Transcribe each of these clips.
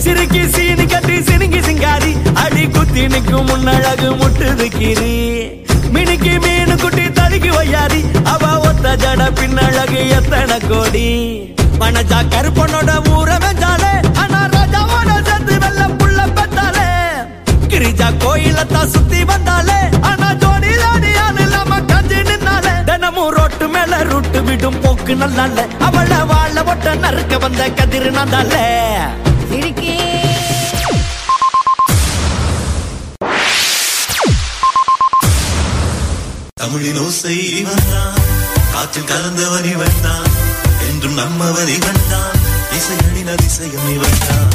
சிறுக்கி சீனி கட்டி சினுங்கி சிங்காரி அடி குத்தி நிற்கும் முன்னழகு முட்டுது கீரி மினுக்கி மீனு குட்டி தடுக்கி வையாரி அவ ஒத்த ஜட பின்னழகு எத்தனை கோடி மனஜா கருப்பனோட ஊர வெஞ்சாலே ஆனா ராஜாவோட சேர்த்து வெள்ள புள்ள பெத்தாலே கிரிஜா கோயிலத்தான் சுத்தி வந்தாலே ஆனா ஜோடி ஜோடியால் இல்லாம கஞ்சி நின்னாலே தினமும் ரோட்டு மேல ரூட்டு விடும் போக்கு நல்லால அவள வாழ ஒட்ட நறுக்க வந்த கதிர் நந்தாலே சிரிக்கி தமிழின் ஓசை இவன் தான் காற்றில் கலந்தவன் இவன் தான் என்றும் நம்மவன் இவன் தான் இசையணின் அதிசயம் இவன் தான்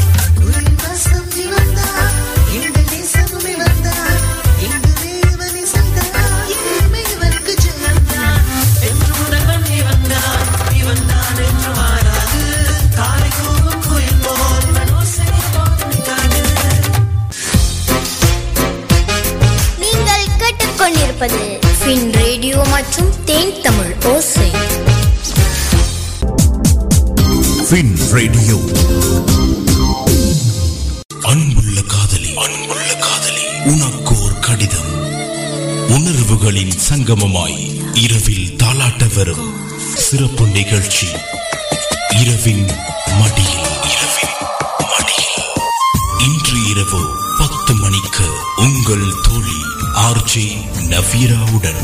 நீங்கள் கேட்டுக்கொண்டிருப்பது ஃபின் ரேடியோ மற்றும் தேன் தமிழ் ஓசை ஃபின் ரேடியோ அன்புள்ள காதலி அன்புள்ள காதலி உனக்கு ஒரு கடிதம் உணர்வுகளின் சங்கமமாய் இரவில் தாலாட்ட வரும் சிறப்பு நிகழ்ச்சி இரவின் மடியில் இரவின் மடியில் இன்று இரவு பத்து மணிக்கு உங்கள் தோழி ஆர்ஜே நவீராவுடன்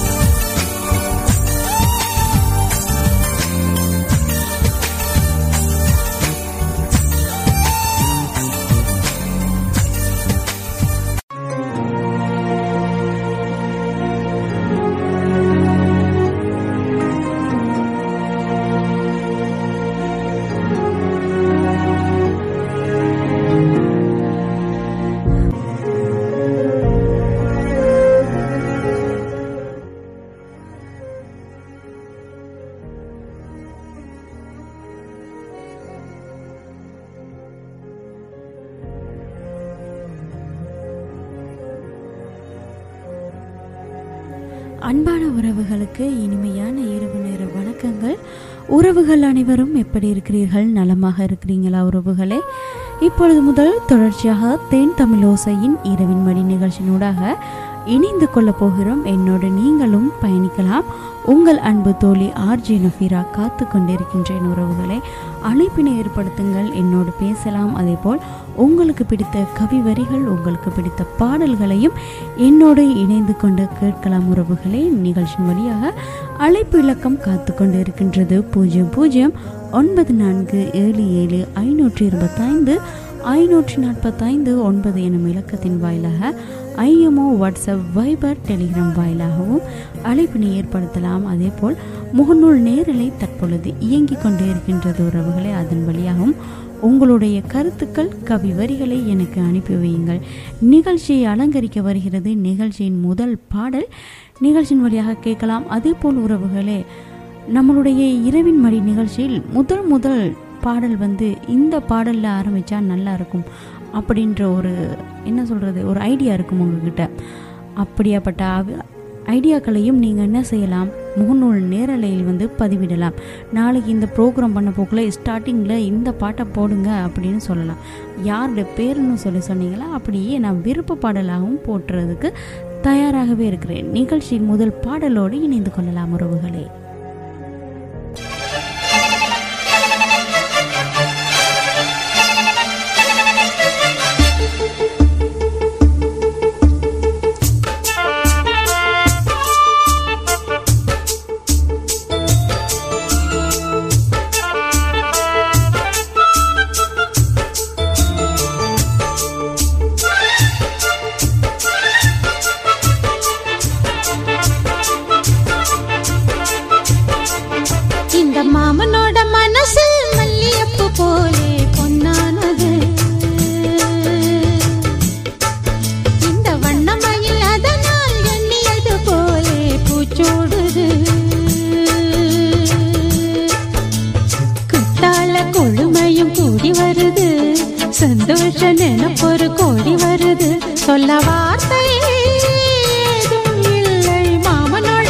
அன்பான உறவுகளுக்கு இனிமையான இரவு நேர வணக்கங்கள் உறவுகள் அனைவரும் எப்படி இருக்கிறீர்கள் நலமாக இருக்கிறீங்களா உறவுகளே இப்பொழுது முதல் தொடர்ச்சியாக தேன் தமிழோசையின் இரவின் மணி நிகழ்ச்சியினூடாக இணைந்து கொள்ளப் போகிறோம் என்னோடு நீங்களும் பயணிக்கலாம் உங்கள் அன்பு தோழி ஆர்ஜே நஃபீரா காத்து கொண்டிருக்கின்றேன் உறவுகளே அழைப்பினை ஏற்படுத்துங்கள் என்னோடு பேசலாம் அதேபோல் உங்களுக்கு பிடித்த கவி வரிகள் உங்களுக்கு பிடித்த பாடல்களையும் என்னோடு இணைந்து கொண்டு கேட்கலாம் உறவுகளே நிகழ்ச்சியின் வழியாக அழைப்பு இலக்கம் காத்து கொண்டு இருக்கின்றது பூஜ்ஜியம் பூஜ்ஜியம் ஒன்பது நான்கு ஏழு ஏழு ஐநூற்றி இருபத்தைந்து ஐநூற்றி நாற்பத்தைந்து ஒன்பது எனும் இலக்கத்தின் வாயிலாக ஐஎம்ஓ வாட்ஸ்அப் வைபர் டெலிகிராம் வாயிலாகவும் அழைப்பினை ஏற்படுத்தலாம் அதேபோல் முகநூல் நேரலை தற்பொழுது இயங்கிக் கொண்டே இருக்கின்றது உறவுகளை அதன் வழியாகவும் உங்களுடைய கருத்துக்கள் கவி வரிகளை எனக்கு அனுப்பி வையுங்கள் நிகழ்ச்சியை அலங்கரிக்க வருகிறது நிகழ்ச்சியின் முதல் பாடல் நிகழ்ச்சியின் வழியாக கேட்கலாம் அதேபோல் உறவுகளே நம்மளுடைய இரவின் மடி நிகழ்ச்சியில் முதல் முதல் பாடல் வந்து இந்த பாடலில் ஆரம்பித்தா நல்லா இருக்கும் அப்படின்ற ஒரு என்ன சொல்கிறது ஒரு ஐடியா இருக்கும் உங்ககிட்ட அப்படியாப்பட்ட அவ- ஐடியாக்களையும் நீங்கள் என்ன செய்யலாம் முகநூல் நேரலையில் வந்து பதிவிடலாம் நாளைக்கு இந்த ப்ரோக்ராம் பண்ண போக்குள்ள ஸ்டார்டிங்கில் இந்த பாட்டை போடுங்க அப்படின்னு சொல்லலாம் யாருடைய பேருன்னு சொல்லி சொன்னீங்களா அப்படியே நான் விருப்ப பாடலாகவும் போட்டுறதுக்கு தயாராகவே இருக்கிறேன் நிகழ்ச்சியின் முதல் பாடலோடு இணைந்து கொள்ளலாம் உறவுகளே இந்த மாமனோட மனசு மல்லியப்பு போலே பொன்னானது இந்த வண்ணமயில் அதனால் எண்ணியது போலே பூச்சோடுது குத்தால கொழுமையும் கூடி வருது சந்தோஷ நினைப்பொரு கோடி வருது சொல்ல வார்த்தை ஏதும் இல்லை மாமனோட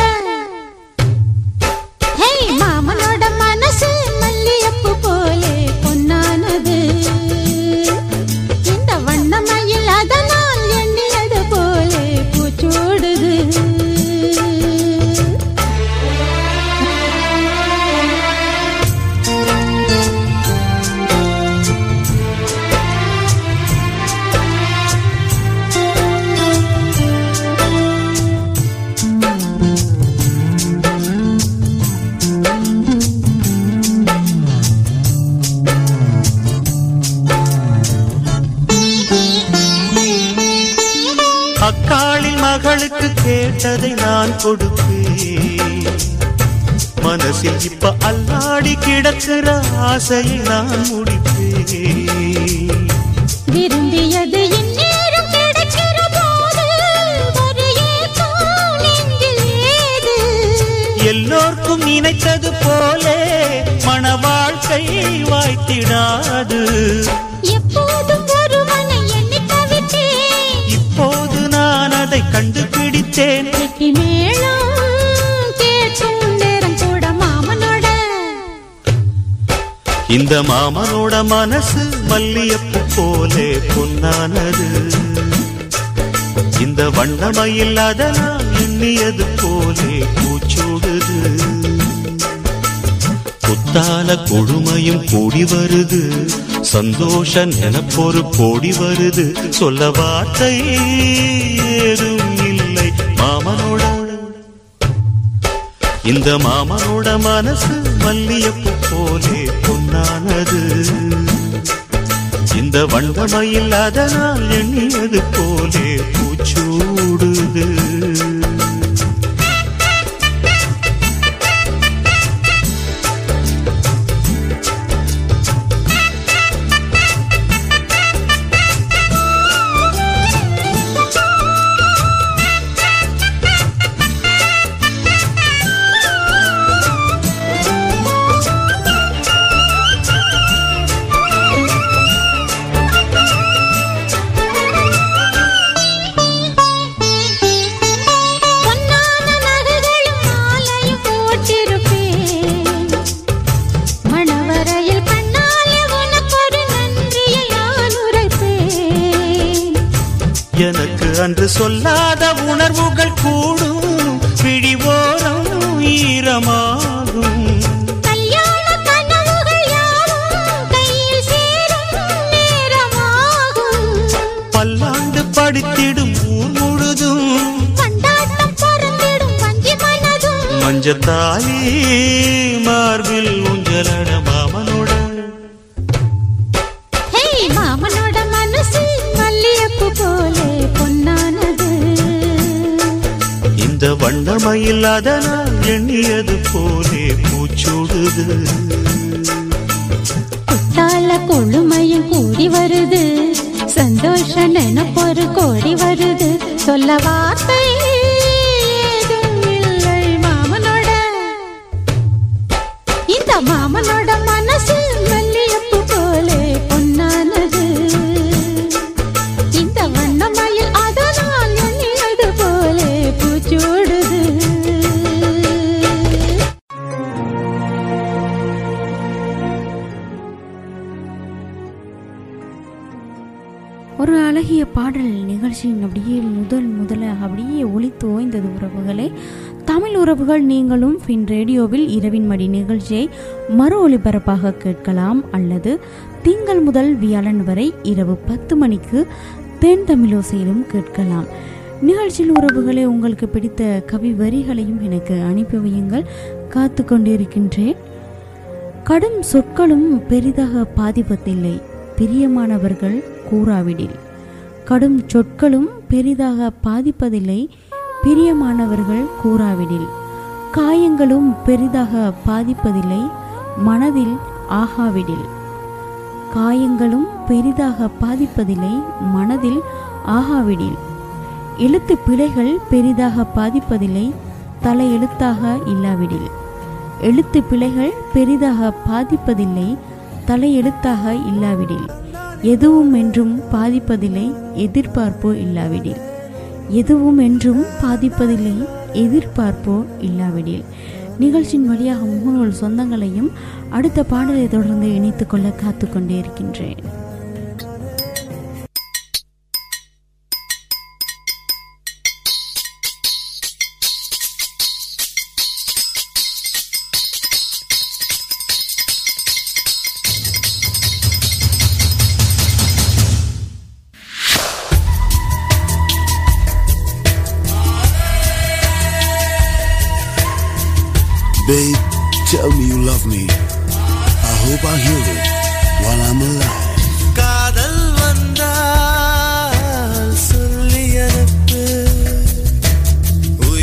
ஹே மாமனோட மனசு மல்லியப்பு போலே பொன்னானது கேட்டதை நான் கொடுப்பேன் மனசில் இப்ப அல்லாடி கிடக்கிற ஆசையை நான் முடிப்பேன் விரும்பியது இந்நேரம் கிடைக்கிற போது ஒரு ஏக்கம் நெஞ்சில் ஏது எல்லோர்க்கும் நினைத்தது போலே மன வாழ்க்கை வாய்த்திடாது எப்போதும் ஒருவனை எண்ணி தவித்தேன் இப்போது நான் அதை கண்டுபிடித்தேன் கெட்டி மேளம் கேட்கும் நேரம் கூட மாமனோட இந்த மாமனோட மனசு மல்லியப்பு போலே பொன்னானது இந்த வண்ணமயில் அதனால் எண்ணியது போலே பூச்சூடுது புத்தால கொழுமையும் கூடி வருது சந்தோஷ நினப்பொரு கோடி வருது சொல்ல வார்த்தை ஏதும் இல்லை மாமனோட இந்த மாமனோட மனசு மல்லியப்பு போலே பொன்னானது இந்த வண்டமையில் அதனால் எண்ணியது போலே பூச்சூடுது பொன்னான நகைகளும் மாலையும் போட்டிருப்பேன் மணவரையில் கண்ணாலே உனக்கொரு நன்றியை நான் உரைப்பேன் எனக்கு அன்று சொல்லாத உணர்வுகள் கூடும் பிடிவோரம் ஈரமாகும் கல்யாண கனவுகள் யாவும் கையில் சேரும் நேரமாகும் பல்லாண்டு படித்திடும் ஊர் முழுதும் கொண்டாட்டம் பறந்திடும் வஞ்சி மனதும் மஞ்சத்தாலி மார்பில் உஞ்சலட மாமனோட ஹே மாமனோட மனசு மல்லியப்பு போலே பொன்னானது இந்த வண்ணமயில் அதனால் எண்ணியது போலே பூச்சூடுது குத்தால கொழுமையும் கூடி வருது சந்தோஷ நினப்பொரு கோடி வருது சொல்ல வார்த்தை ஏதும் இல்லை மாமனோட இந்த மாமனோட மனசு மல்லியப்பு போலே பொன்னானது இந்த வண்ணமயில் அதனால் எண்ணினது போலே பூச்சூடுது ஒரு அழகிய பாடல் நிகழ்ச்சியின் அப்படியே முதல் முதல அப்படியே ஒளித்து ஓய்ந்தது உறவுகளே தமிழ் உறவுகள் நீங்களும் ஃபின் ரேடியோவில் இரவின் மடி நிகழ்ச்சியை மறு ஒளிபரப்பாக கேட்கலாம் அல்லது திங்கள் முதல் வியாழன் வரை இரவு பத்து மணிக்கு தென் தமிழோசையிலும் கேட்கலாம் நிகழ்ச்சியில் உறவுகளே உங்களுக்கு பிடித்த கவி வரிகளையும் எனக்கு அனுப்பி வையுங்கள் காத்து கொண்டிருக்கின்றேன் கடும் சொற்களும் பெரிதாக பாதிப்பதில்லை பிரியமானவர்கள் கூறாவிடில் கடும் சொற்களும் பெரிதாக பாதிப்பதில்லை பிரியமானவர்கள் கூறாவிடில் காயங்களும் பெரிதாக பாதிப்பதில்லை மனதில் ஆகாவிடில் காயங்களும் பெரிதாக பாதிப்பதில்லை மனதில் ஆகாவிடில் எழுத்து பிழைகள் பெரிதாக பாதிப்பதில்லை தலையெழுத்தாக இல்லாவிடில் எழுத்து பிழைகள் பெரிதாக பாதிப்பதில்லை தலையெழுத்தாக இல்லாவிடில் எதுவும் என்றும் பாதிப்பதில்லை எதிர்பார்ப்போ இல்லாவிடில் எதுவும் என்றும் பாதிப்பதில்லை எதிர்பார்ப்போ இல்லாவிடில் நிகழ்ச்சியின் வழியாக முகநூல் சொந்தங்களையும் அடுத்த பாடலை தொடர்ந்து இணைத்துக் கொள்ள காத்து கொண்டே இருக்கின்றேன் Babe, tell me you love me. I hope I hear it while I'm alive. காதல் வந்தால் சொல்லி அனுப்பு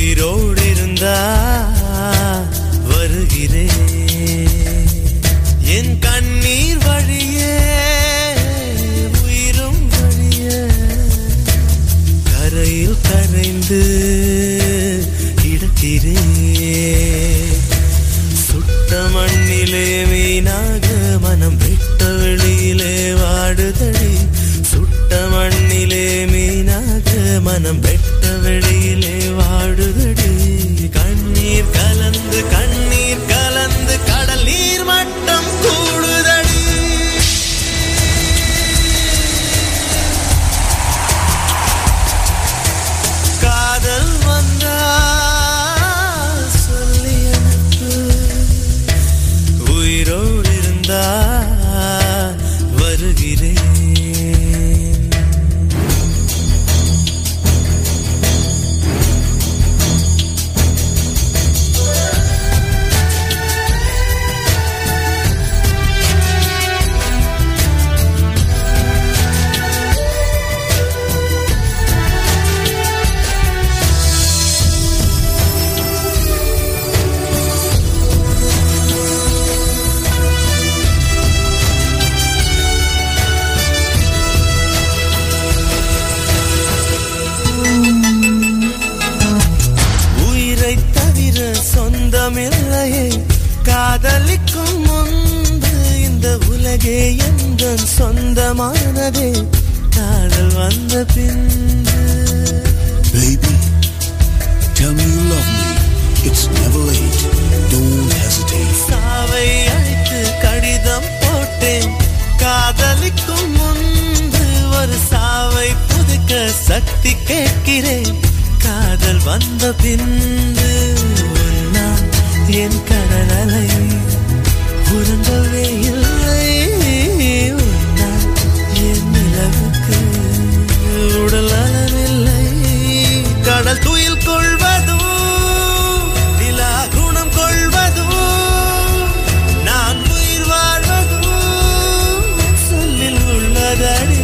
உலகே எந்தன் சொந்தமானதே காதல் வந்த பின்பு Baby, tell me you love me. It's never late. Don't hesitate. சாவை அழைத்து கடிதம் போட்டேன் காதலிக்கும் முன்பு ஒரு சாவை புதுக்க சக்தி கேட்கிறேன் காதல் வந்த பின்பு உன்னால் என் கடல் அலை உறங்கவே இல்லை உன்னால் என் நிலவுக்கு உடல் அளவில்லை கடல் துயில் கொள்வதும் நிலா குணம் கொள்வதும் நான் உயிர் வாழ்வதும் சொல்லில் உள்ளதடி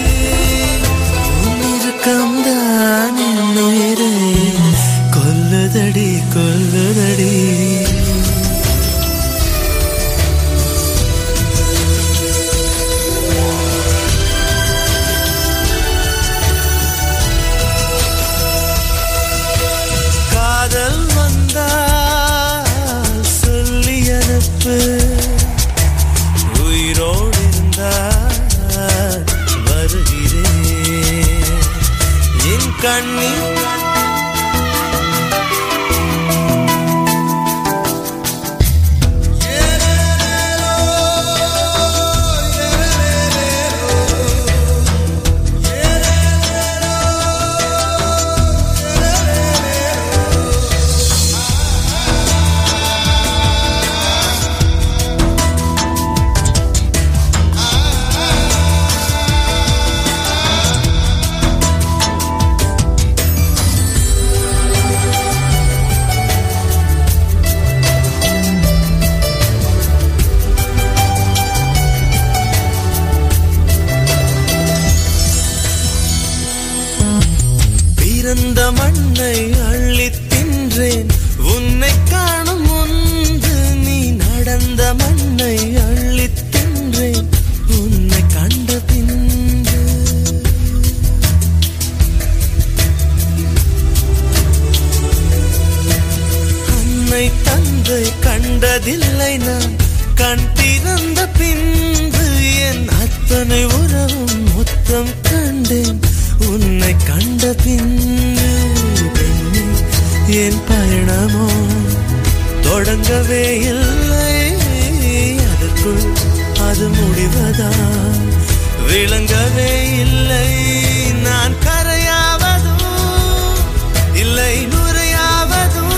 உன்னிருக்கம்தான் என் உயிரை கொல்லுதடி கொல்லுதடி காதல் வந்தால் சொல்லி அனுப்பு உயிரோடு இருந்தால் வருகிறேன் என் கண்ணீர் பிறந்த மண்ணை அள்ளித் தின்றேன் உன்னை காணும் முன்பு நீ நடந்த மண்ணை அள்ளித் தின்றேன் உன்னை கண்ட பின்பு அன்னை தந்தை கண்டதில்லை நான் கண் திறந்த பின்பு என் அத்தனை உறவும் மொத்தம் கண்டேன் உன்னை கண்ட பின்பு பெண்ணே, என் பயணமோ தொடங்கவே இல்லை அதற்குள் அது முடிவதா விளங்கவே இல்லை நான் கரையாவதும் இல்லை நுரையாவதும்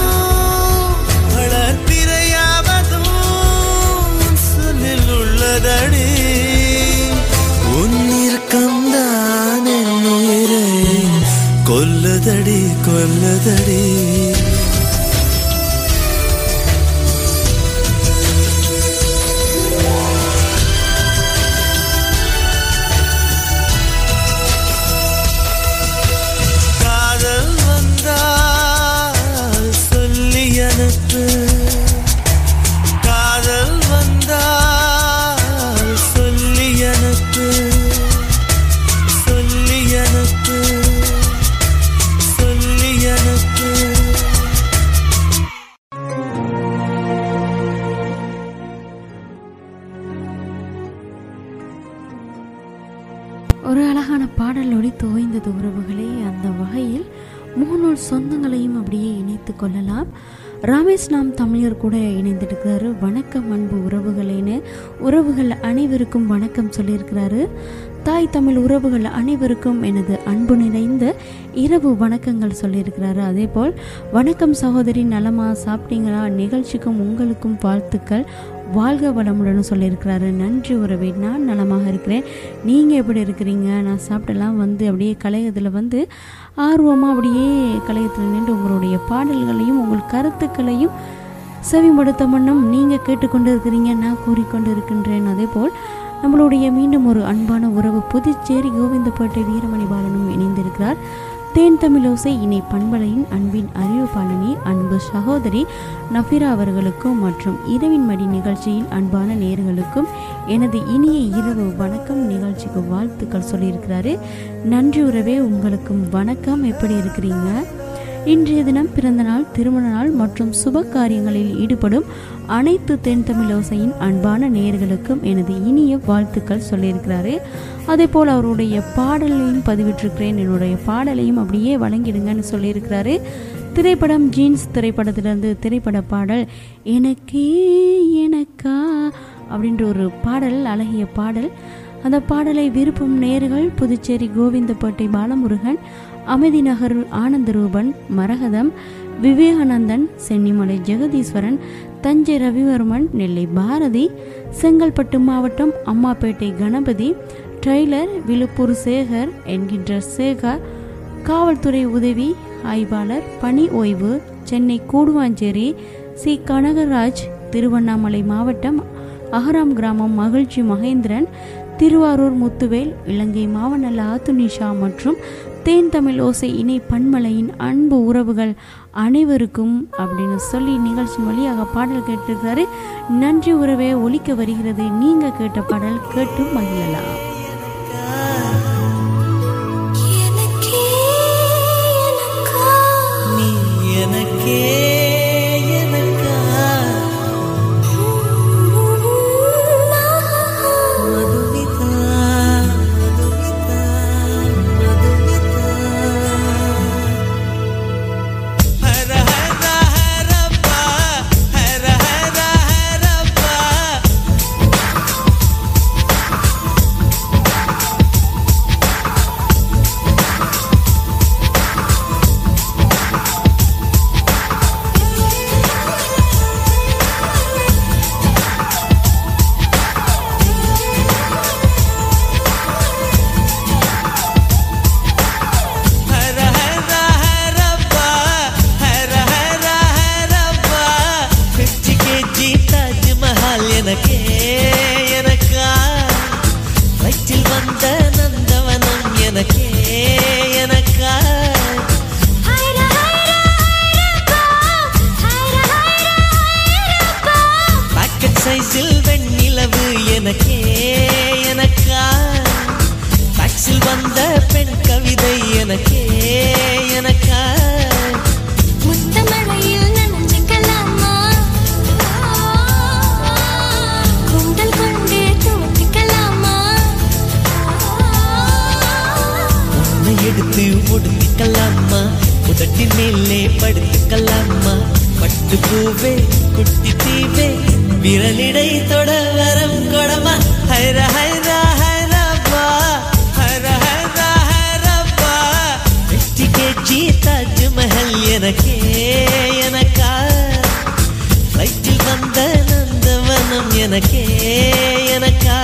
வளர்ப்பிறையாவதும் உன் சொல்லில் உள்ளதடி உன்னிருக்கம்தான் என் உயிரை கொல்லுதடி கொல்லுதடி காதல் வந்தால் சொல்லி அனுப்பு காதல் வந்தால் சொல்லி அனுப்பு சொல்லி அனுப்பு சொல்லி அனுப்பு ஒரு அழகான பாடலோடி தோய்ந்தது உறவுகளே அந்த வகையில் முகநூல் சொந்தங்களையும் அப்படியே இணைத்து கொள்ளலாம் ரமேஷ் நாம் தமிழர் கூட இணைந்திருக்கிறாரு வணக்கம் அன்பு உறவுகளேன்னு உறவுகள் அனைவருக்கும் வணக்கம் சொல்லியிருக்கிறாரு தாய் தமிழ் உறவுகள் அனைவருக்கும் எனது அன்பு நிறைந்த இரவு வணக்கங்கள் சொல்லியிருக்கிறாரு அதே போல் வணக்கம் சகோதரி நலமா சாப்பிட்டீங்களா நிகழ்ச்சிக்கும் உங்களுக்கும் வாழ்த்துக்கள் வாழ்க வளமுடன் சொல்லியிருக்கிறாரு நன்றி உறவே நான் நலமாக இருக்கிறேன் நீங்கள் எப்படி இருக்கிறீங்க நான் சாப்பிட்டெல்லாம் வந்து அப்படியே கலையத்தில் வந்து ஆர்வமாக அப்படியே கலையத்தில் நின்று உங்களுடைய பாடல்களையும் உங்கள் கருத்துக்களையும் செவிமடுத்த வண்ணம் நீங்கள் கேட்டுக்கொண்டு இருக்கிறீங்க நான் கூறிக்கொண்டு இருக்கின்றேன் அதே போல் நம்மளுடைய மீண்டும் ஒரு அன்பான உறவு புதுச்சேரி கோவிந்தப்பேட்டை வீரமணி பாலனும் இணைந்திருக்கிறார் தேன் தமிழோசை இணை பண்பலையின் அன்பின் அறிவுபாலனி அன்பு சகோதரி நஃபிரா அவர்களுக்கும் மற்றும் இரவின் மடி நிகழ்ச்சியில் அன்பான நேர்களுக்கும் எனது இனிய இரவு வணக்கம் நிகழ்ச்சிக்கு வாழ்த்துக்கள் சொல்லியிருக்கிறாரு நன்றி உறவே உங்களுக்கும் வணக்கம் எப்படி இருக்கிறீங்க இன்றைய தினம் பிறந்த நாள் திருமண நாள் மற்றும் சுப காரியங்களில் ஈடுபடும் அனைத்து தென் தமிழோசையின் அன்பான நேயர்களுக்கும் எனது இனிய வாழ்த்துக்கள் சொல்லியிருக்கிறாரு அதே போல் அவருடைய பாடலையும் பதிவிட்டிருக்கிறேன் என்னுடைய பாடலையும் அப்படியே வழங்கிடுங்கன்னு சொல்லியிருக்கிறாரு திரைப்படம் ஜீன்ஸ் திரைப்படத்திலிருந்து திரைப்பட பாடல் எனக்கே எனக்கா அப்படின்ற ஒரு பாடல் அழகிய பாடல் அந்த பாடலை விருப்பம் நேர்கள் புதுச்சேரி கோவிந்தப்பேட்டை பாலமுருகன் அமைதி நகர் ஆனந்தரூபன் மரகதம் விவேகானந்தன் சென்னிமலை ஜெகதீஸ்வரன் தஞ்சை ரவிவர்மன் நெல்லை பாரதி செங்கல்பட்டு மாவட்டம் அம்மாப்பேட்டை கணபதி ட்ரெய்லர் விழுப்பூர் சேகர் என்கின்ற சேகர் காவல்துறை உதவி ஆய்வாளர் பணி ஓய்வு சென்னை கூடுவாஞ்சேரி சி கனகராஜ் திருவண்ணாமலை மாவட்டம் அகராம் கிராமம் மகிழ்ச்சி மகேந்திரன் திருவாரூர் முத்துவேல் இலங்கை மாவனல்ல ஆத்துனிஷா மற்றும் தேன் தமிழ் ஓசை இணை பன்மலையின் அன்பு உறவுகள் அனைவருக்கும் அப்படின்னு சொல்லி நிகழ்ச்சியின் வழியாக பாடல் கேட்டிருக்கிறாரு நன்றி உறவே ஒலிக்க வருகிறது நீங்க கேட்ட பாடல் கேட்டு மகிழலாம் எனக்கே எனக்கா நீ எனக்கே எனக்கா மதுமிதா மதுமிதா மதுமிதா ஹர ஹர ஹரப்பா ஹர ஹர ஹரப்பா ஹர ஹர ஹரப்பா ஹர ஹர ஹரப்பா பிப்டி கேஜி தாஜ்மஹால் எனக்கே எனக்கா வயிற்றில் வந்த நந்தவனம் எனக்கே எனக்கா ஹைர ஹைர ஹைரப்பா ஹைர ஹைர ஹைரப்பா பாக்கெட் சைஸில் வெண்ணிலவு எனக்கே எனக்கா டாக்ஸில் வந்த பெண் கவிதை எனக்கே எனக்கா முத்தமழையில் நனைஞ்சுக்கலாமா குண்டல் கொண்டு தூக்கிக்கலாமா உன்னை எடுத்து ஒடுக்கிக்கலாமா உதட்டின் மேலே படுத்துக்கலாமா பட்டு பூவே குட்டி தீவே விரலிடை தொட வரம் கொடமா ஹைர ஹைர ஹைரப்பா ஹர ஹைர ஹைரப்பா வெற்றி கேச்சி தாஜ்மஹல் எனக்கே எனக்கா வயிற்றில் வந்த நந்தவனம் எனக்கே எனக்கா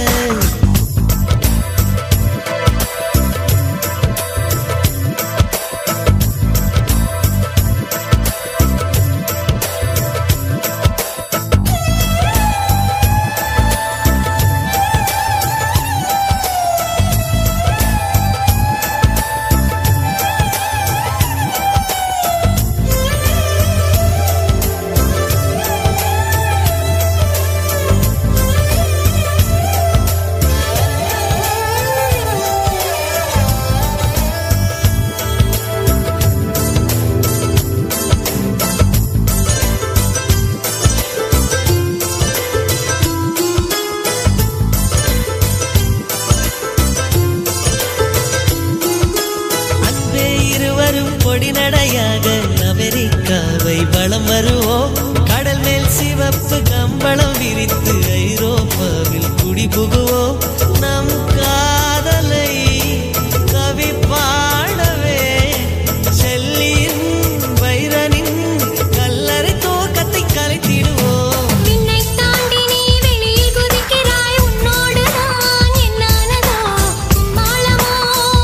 அன்பே இருவரும் பொடி நடையாக அமெரிக்காவை வலம் வருவோம் கடல் மேல் சிவப்பு கம்பளம் விரித்து ஐரோப்பாவில் குடி புகுவோம் நம் காதலை கவி பாடவே செல்லியின் வைரனின் கல்லறை தோக்கத்தை கலைத்திடுவோம் விண்ணை தாண்டி நீ வெளியில் குதிக்கிறாய் உன்னோடு நான் என்னானதோ மாலமோ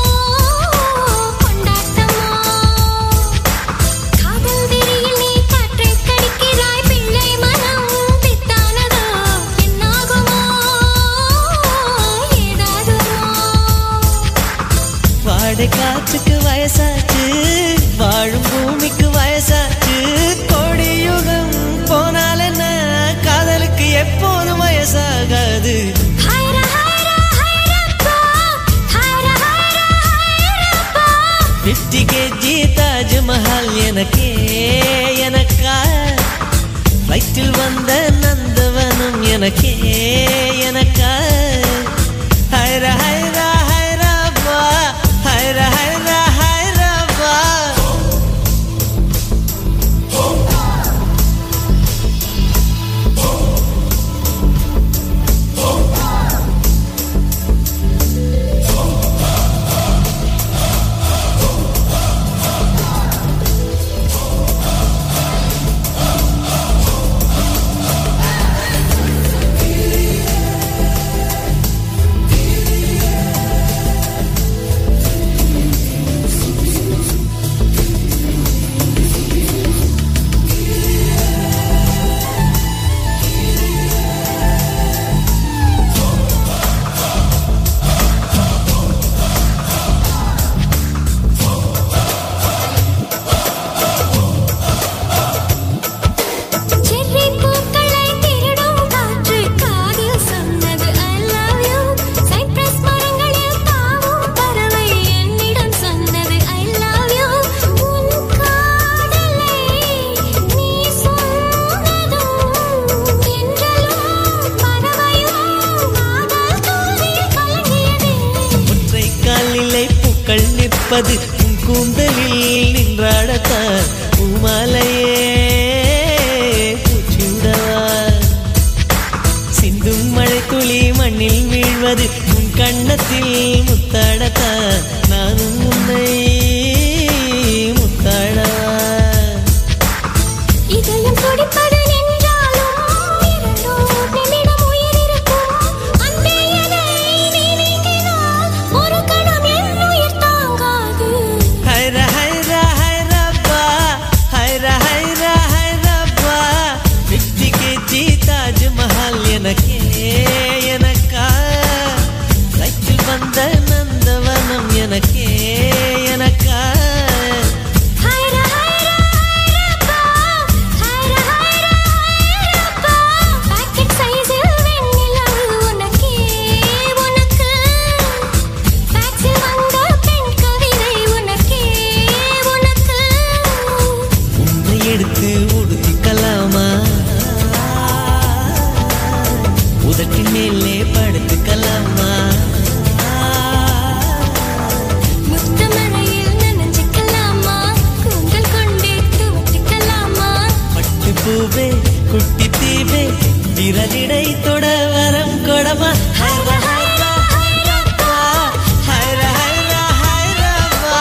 கொண்டாட்டமோ காதல் வெறியில் நீ காற்றை கடிக்கிறாய் பிள்ளை மனம் பித்தானதோ என்னாகுமோ ஏதாகுமோ வாடை காற்றுக்கு வயசாச்சு வாழும் பூமிக்கு வயசாச்சு கோடி யுகம் போனால் என்ன காதலுக்கு எப்போதும் வயசாகாது ஹைர ஹைர ஹைரப்பா ஹைர ஹைர ஹைரப்பா பிப்டி கேஜி தாஜ்மஹால் எனக்கே எனக்கா வயிற்றில் வந்த நந்தவனம் எனக்கே எனக்கா ஹைர ஹைரா ஹைராபா ஹைர ஹைரா ஹைராபா செர்ரி பூக்களை திருடும் காற்று காதில் சொன்னது I love you சைப்ரஸ் மரங்களில் தாவும் பறவை என்னிடம் சொன்னது I love you உன் காதலை நீ சொன்னதும் என்றலும் பறவையும் காதல் தூவில் கலங்கியதே ஒற்றை காலிலே பூக்கள் நிற்பது உன் கூந்தலில் நின்றாடத்தான் பூமாலையே பூச்சிவிடவா சிந்தும் மழை துளி மண்ணில் வீழ்வது உன் கண்ணத்தில் முத்தாடத்தான் நானும் உன்னை முத்தாடவா இதயம் துடிப்பது நின்றாலும் இரண்டோர் நிமிடம் உயிர் இருக்கும் அன்பே என்னை நீ நீக்கினால் ஒரு கணம் என் உயிர் தாங்காது ஹைர ஹைர ஹைரப்பா ஹைர ஹைர ஹைரப்பா பிப்டி கேஜி தாஜ்மஹால் எனக்கே எனக்கா வயிற்றில் வந்த நந்தவனம் எனக்கே எனக்கா ஹைர ஹைர ஹைரப்பா ஹைர ஹைர ஹைரப்பா பாக்கெட் சைஸில் வெண்ணிலவு உனக்கே உனக்கு ஃபேக்ஸில் வந்த பெண் கவிதை உனக்கே உனக்கு உன்னை எடுத்து உடுத்திக்கலாமா உதட்டின் மேலே படுத்துக்கலாமா முத்தமழையில் நனைஞ்சிக்கலாமா கூந்தல் கொண்டே துவட்டிக்கலாமா பட்டு பூவே குட்டி தீவே விரலிடை தொட வரம் கொடமா ஹைர ஹைர ஹைரப்பா ஹைர ஹைர ஹைரப்பா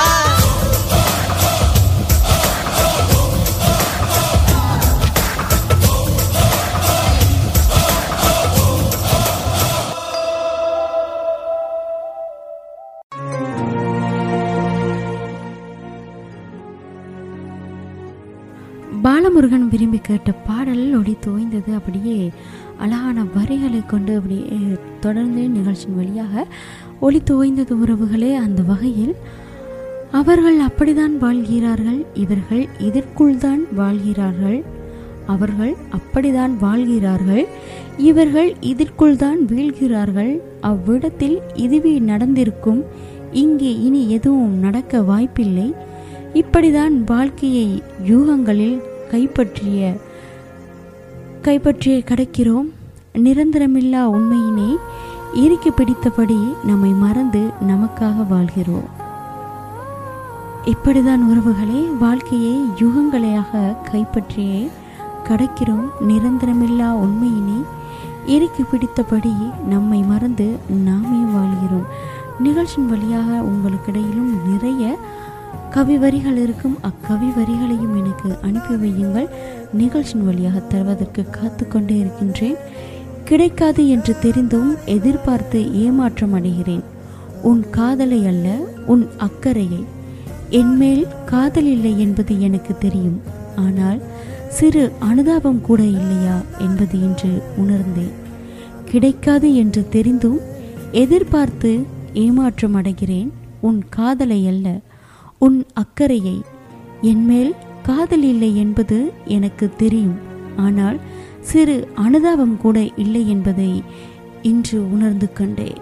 பாலமுருகன் விரும்பி கேட்ட பாடல் ஒளி தோய்ந்தது அப்படியே அழகான வரிகளை கொண்டு அப்படியே தொடர்ந்து நிகழ்ச்சியின் வழியாக ஒளி தோய்ந்தது உறவுகளே அந்த வகையில் அவர்கள் அப்படித்தான் வாழ்கிறார்கள் இவர்கள் இதற்குள் தான் வாழ்கிறார்கள் அவர்கள் அப்படிதான் வாழ்கிறார்கள் இவர்கள் இதற்குள் தான் வீழ்கிறார்கள் அவ்விடத்தில் இதுவே நடந்திருக்கும் இங்கே இனி எதுவும் நடக்க வாய்ப்பில்லை இப்படிதான் வாழ்க்கையை யூகங்களில் கைப்பற்றிய கைப்பற்றிய கடக்கிறோம் நிரந்தரமில்லா உண்மையினை இறுக்கி பிடித்தபடி நம்மை மறந்து நமக்காக வாழ்கிறோம் இப்படிதான் உறவுகளே வாழ்க்கையை யுகங்களையாக கைப்பற்றியே கடக்கிறோம் நிரந்தரமில்லா உண்மையினை இறுக்கி பிடித்தபடி நம்மை மறந்து நாமே வாழ்கிறோம் நிகழ்ச்சியின் வழியாக உங்களுக்கிடையிலும் நிறைய கவி வரிகள் இருக்கும் அக்கவி வரிகளையும் எனக்கு அனுப்பி வையுங்கள் நிகழ்ச்சியின் வழியாக தருவதற்கு காத்து கொண்டே இருக்கின்றேன் கிடைக்காது என்று தெரிந்தும் எதிர்பார்த்து ஏமாற்றம் அடைகிறேன் உன் காதலை அல்ல உன் அக்கறையை என்மேல் காதல் இல்லை என்பது எனக்கு தெரியும் ஆனால் சிறு அனுதாபம் கூட இல்லையா என்பது இன்று உணர்ந்தேன் கிடைக்காது என்று தெரிந்தும் எதிர்பார்த்து ஏமாற்றம் அடைகிறேன் உன் காதலை அல்ல உன் அக்கறையை என்மேல் காதல் இல்லை என்பது எனக்கு தெரியும் ஆனால் சிறு அனுதாபம் கூட இல்லை என்பதை இன்று உணர்ந்து கொண்டேன்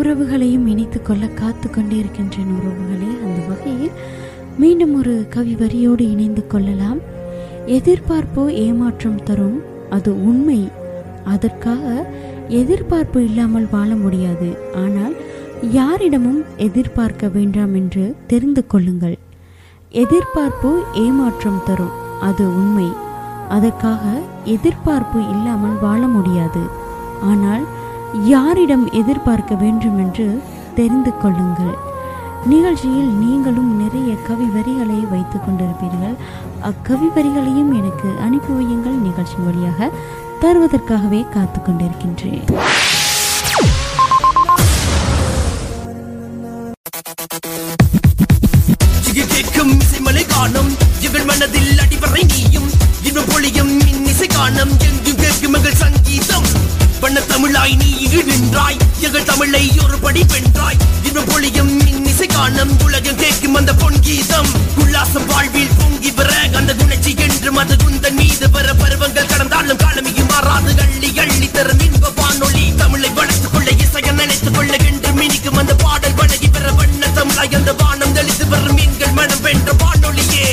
உறவுகளையும் இணைத்துக் கொள்ள காத்து கொண்டே இருக்கின்றேன் உறவுகளே அந்த வகையில் மீண்டும் ஒரு கவி வரியோடு இணைந்து கொள்ளலாம் எதிர்பார்ப்பு ஏமாற்றம் தரும் அது உண்மை அதற்காக எதிர்பார்ப்பு இல்லாமல் வாழ முடியாது ஆனால் யாரிடமும் எதிர்பார்க்க வேண்டாம் என்று தெரிந்து கொள்ளுங்கள் எதிர்பார்ப்பு ஏமாற்றம் தரும் அது உண்மை அதற்காக எதிர்பார்ப்பு இல்லாமல் வாழ முடியாது ஆனால் யாரிடம் எதிர்பார்க்க வேண்டும் என்று தெரிந்து கொள்ளுங்கள் நிகழ்ச்சியில் நீங்களும் நிறைய கவி வரிகளை வைத்துக் கொண்டிருப்பீர்கள் அக்கவி வரிகளையும் எனக்கு அனுப்பி வையுங்கள் நிகழ்ச்சி வழியாக தருவதற்காகவே காத்து கொண்டிருக்கின்றேன் இங்கு கேட்கும் இசைமலை காணும் எங்கள் மனதில் அடிவரை நீயும் இன்னும் பொழியும் இன்னிசை காணும் எங்கும் கேட்கும் எங்கள் சங்கீதம் பண்ண தமிழாய் நீ இங்கு நின்றாய் எங்கள் தமிழை ஒரு படி வென்றாய் இன்னும் பொழியும் இன்னிசை காணும் உலகம் கேட்கும் அந்த பொன்கீதம் உல்லாசம் வாழ்வில் பொங்கி வர அந்த குணச்சி என்று மது குந்தன் மீது வர பருவங்கள் கடந்தாலும் காலமியும் மாறாது அள்ளி அள்ளி தரும் இன்ப வானொலி தமிழை வளர்த்துக் கொள்ள இசைய நினைத்துக் கொள்ள என்று மினிக்கும் அந்த பாடல் வழங்கி பெற வண்ண தமிழாய் அந்த வானம் தெளித்து வரும் மீன்கள் மனம் வென்ற வானொலியே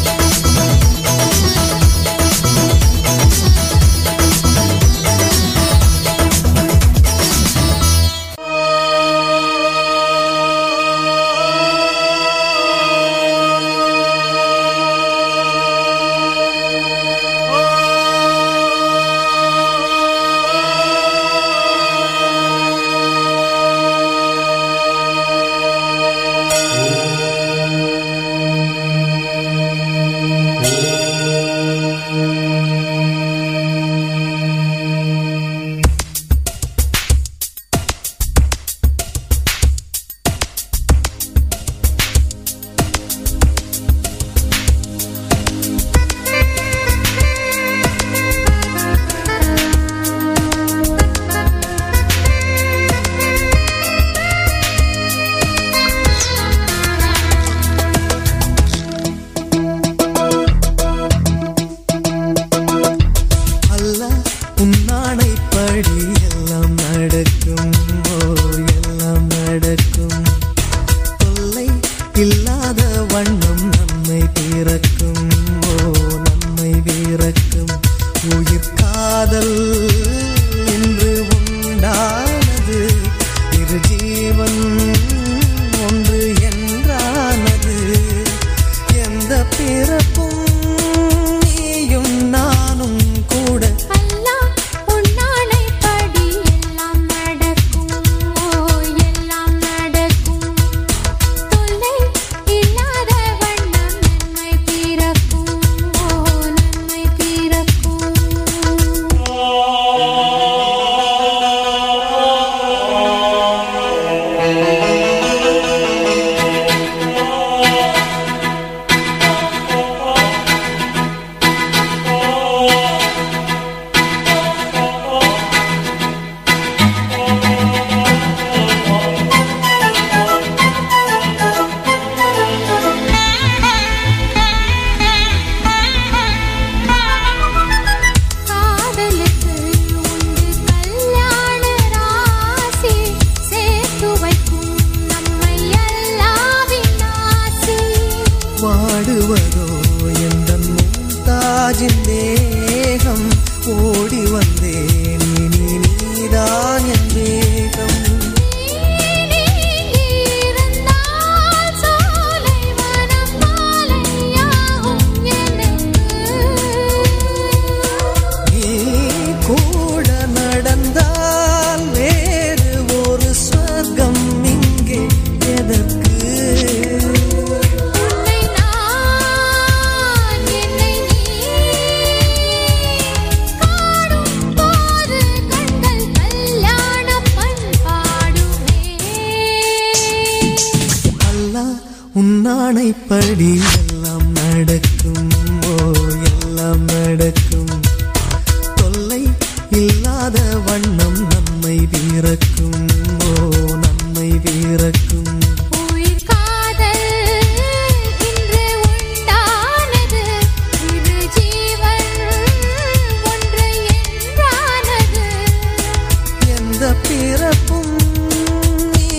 அல்ல உன்னானைப்படி எல்லாம் நடக்கும் ஓ எல்லாம் நடக்கும் தொல்லை இல்லாத வண்ணம் நன்மை பிறக்கும் ஓ நன்மை பிறக்கும் உயிர் காதல் என்று உண்டானது இரு ஜீவன் ஒன்று என்றானது எந்த பிறப்பும் நீயும் நானும் கூட அல்லாஹ் உன்னானைப்படி எல்லாம் நடக்கும் ஓ எல்லாம் நடக்கும் தொல்லை இல்லாத வண்ணம் நன்மை பிறக்கும் ஓ நன்மை பிறக்கும் காதலுக்கு உண்டு கல்யாண ராசி சேர்த்து வைக்கும் நம்மை அல்லாவின் ஆசி வாடுவதோ எந்த தாஜின் தேகம் ஓடி வந்தேன் இனி நீதான் என் வேகம் இருந்தால் சோலை வனம் மாலையாகும் எனக்கு நீ கூட நடந்தால் வேறு ஒரு சொர்க்கம் இங்கே எதற்கு உன்னை நான் என்னை நீ காணும் போது கண்கள் கல்யாண பண்பாடுமே அல்லாஹ் உன்னானைப்படி எல்லாம் நடக்கும் ஓ எல்லாம் நடக்கும் தொல்லை இல்லாத வண்ணம் நன்மை பிறக்கும் ஓ நன்மை பிறக்கும் உயிர் காதல் இன்று உண்டானது இரு ஜீவன் ஒன்று என்றானது எந்த பிறப்பும் நீ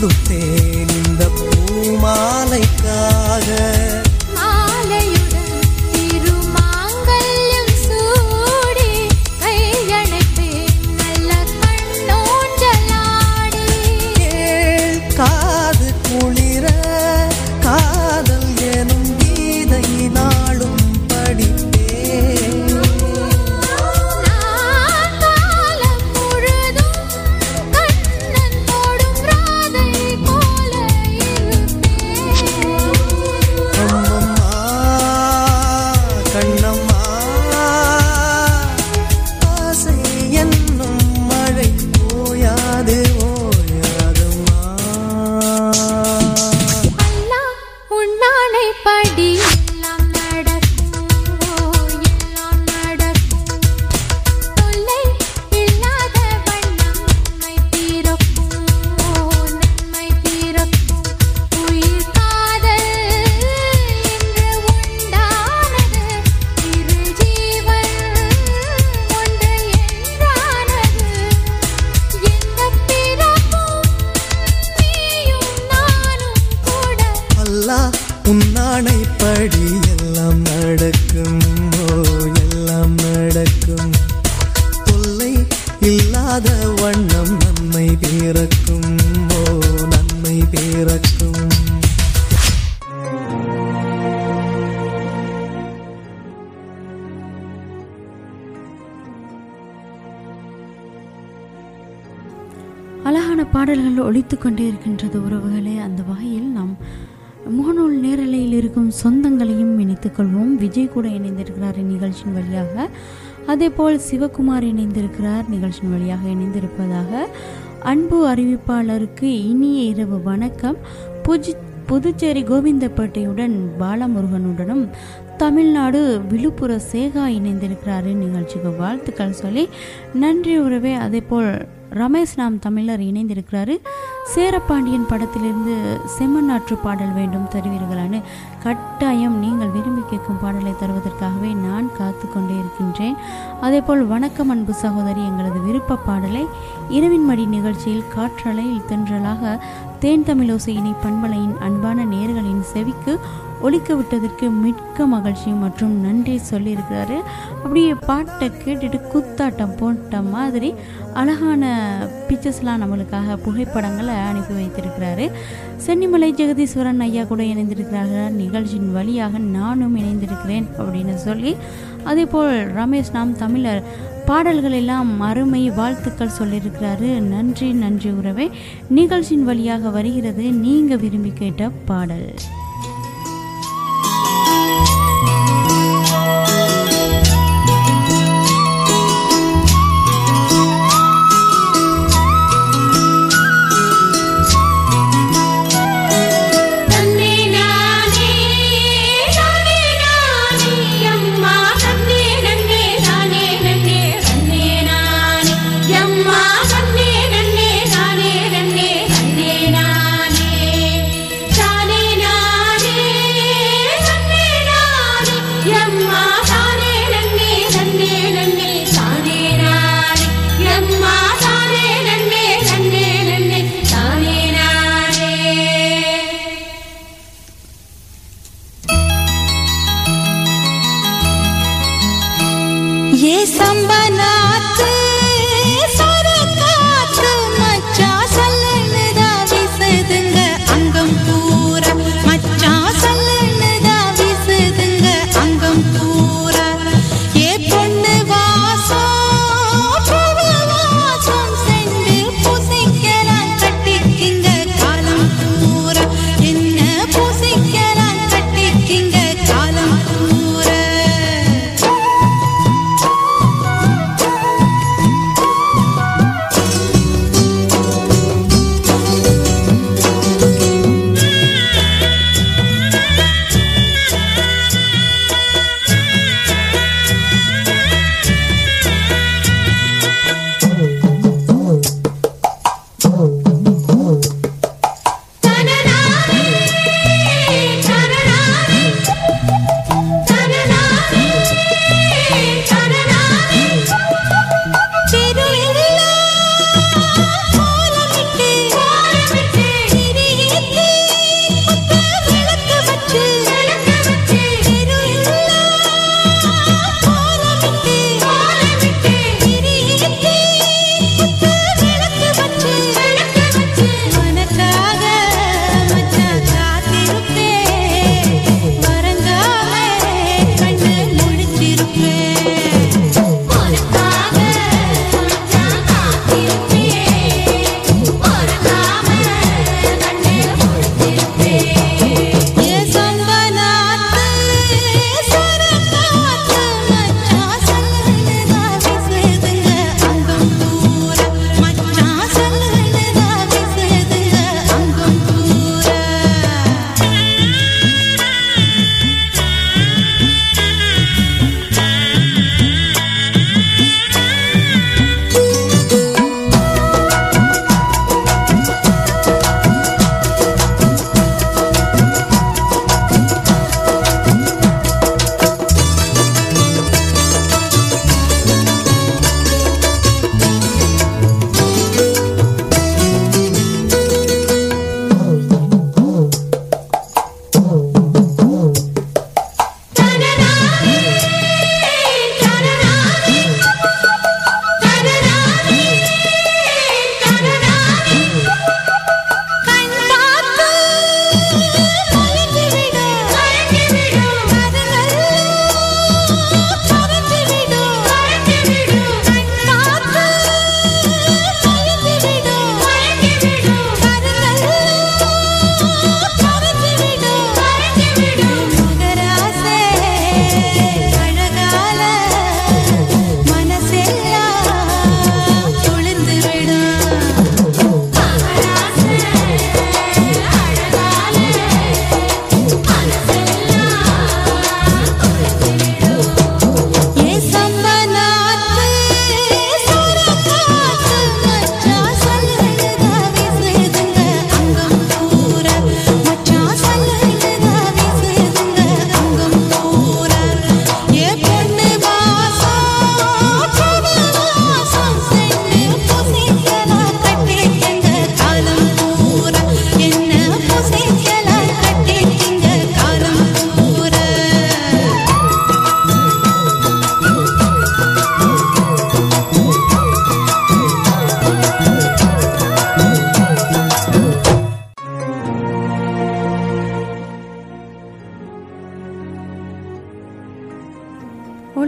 கொடுத்தேன் இந்த பூமாலைக்காக மாலையுடன் திருமாங்கல்யம் சூடி கையணைப்பேன் நல்ல கண்ணோஞ்சலாடி கேள் காது குளிர காதல் எனும் கீதை நாளும் படிப்பேன் நான் காலம் முழுதும் கண்ணன் தொடும் ராதை போல இருப்பேன் அம்மம்மா கண்ணம்மா ஆசை என்னும் மழை ஓயாது ஓயாதம்மா அல்லா உன்னானை படி எல்லாம் நடக்கும் எல்லாம் நடக்கும் தொல்லை இல்லாத வண்ணம் நன்மை பிறக்கும் நன்மை பிறக்கும் உயிர் காதல் என்று உண்டானது இரு ஜீவன் ஒன்று என்றானது எந்த பிறப்பும் நீயும் நானும் கூட அல்லாஹ் உன்னானை படி எல்லாம் நடக்கும் ஓ எல்லாம் நடக்கும் தொல்லை இல்லாத வண்ணம் நன்மை பிறக்கும் ஓ நன்மை பிறக்கும் அழகான பாடல்கள் ஒலித்து கொண்டே இருக்கின்றது உறவுகளே அந்த வகையில் நாம் முகநூல் நேரலையில் இருக்கும் சொந்தங்களையும் இணைத்துக் கொள்வோம் விஜய் கூட இணைந்திருக்கிறார் இந்நிகழ்ச்சியின் வழியாக அதேபோல் சிவகுமார் இணைந்திருக்கிறார் நிகழ்ச்சியின் வழியாக இணைந்திருப்பதாக அன்பு அறிவிப்பாளருக்கு இனிய இரவு வணக்கம் புஜி புதுச்சேரி கோவிந்தப்பேட்டையுடன் பாலமுருகனுடனும் தமிழ்நாடு விழுப்புர சேகா இணைந்திருக்கிறாரு நிகழ்ச்சிக்கு வாழ்த்துக்கள் சொல்லி நன்றி உறவே அதேபோல் ரமேஷ் நாம் தமிழர் இணைந்திருக்கிறாரு சேரப்பாண்டியன் படத்திலிருந்து செம்மநாற்று பாடல் வேண்டும் தருவீர்களான்னு கட்டாயம் நீங்கள் விரும்பி கேட்கும் பாடலை தருவதற்காகவே நான் காத்து கொண்டே இருக்கின்றேன் அதேபோல் வணக்கம் அன்பு சகோதரி எங்களது விருப்ப பாடலை இரவின் மடி நிகழ்ச்சியில் காற்றலையில் தென்றலாக தேன் தமிழோசையினை பண்பலையின் அன்பான நேர்களின் செவிக்கு ஒலிக்க விட்டதற்கு மிக்க மகிழ்ச்சியும் மற்றும் நன்றி சொல்லியிருக்கிறாரு அப்படியே பாட்டை கேட்டுட்டு குத்தாட்டம் போட்ட மாதிரி அழகான பிக்சர்ஸ்லாம் நம்மளுக்காக புகைப்படங்களை அனுப்பி வைத்திருக்கிறாரு சென்னிமலை ஜெகதீஸ்வரன் ஐயா கூட இணைந்திருக்கிறார்கள் நிகழ்ச்சியின் வழியாக நானும் இணைந்திருக்கிறேன் அப்படின்னு சொல்லி அதேபோல் ரமேஷ் நாம் தமிழர் பாடல்கள் எல்லாம் அருமை வாழ்த்துக்கள் சொல்லியிருக்கிறாரு நன்றி நன்றி உறவே நிகழ்ச்சியின் வழியாக வருகிறது நீங்க விரும்பி கேட்ட பாடல் தன்னே நானே நானே நானே அம்மா தன்னே நன்னே நானே நன்னே தன்னே நானே அம்மா தன்னே நன்னே நானே நன்னே தன்னே நானே தானே நானே